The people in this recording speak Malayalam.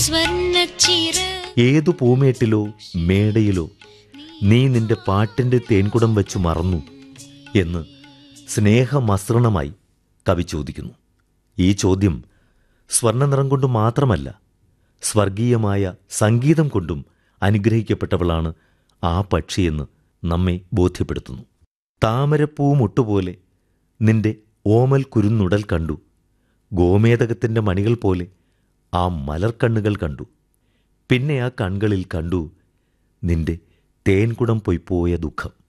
സ്വർണ്ണച്ചിറ ഏതു പൂമേട്ടിലോ മേടയിലോ നീ നിന്റെ പാട്ടിൻ്റെ തേൻകുടം വെച്ചു മറന്നു എന്ന് സ്നേഹമസൃണമായി കവി ചോദിക്കുന്നു ഈ ചോദ്യം സ്വർണ്ണനിറം കൊണ്ട് മാത്രമല്ല സ്വർഗീയമായ സംഗീതം കൊണ്ടും അനുഗ്രഹിക്കപ്പെട്ടവളാണ് ആ പക്ഷിയെന്ന് നമ്മെ ബോധ്യപ്പെടുത്തുന്നു താമരപ്പൂ മുട്ടുപോലെ നിന്റെ ഓമൽ കുരുന്നുടൽ കണ്ടു ഗോമേതകത്തിൻ്റെ മണികൾ പോലെ ആ മലർക്കണ്ണുകൾ കണ്ടു പിന്നെ ആ കൺകളിൽ കണ്ടു നിന്റെ തേൻകുടം പൊയ്പോയ ദുഃഖം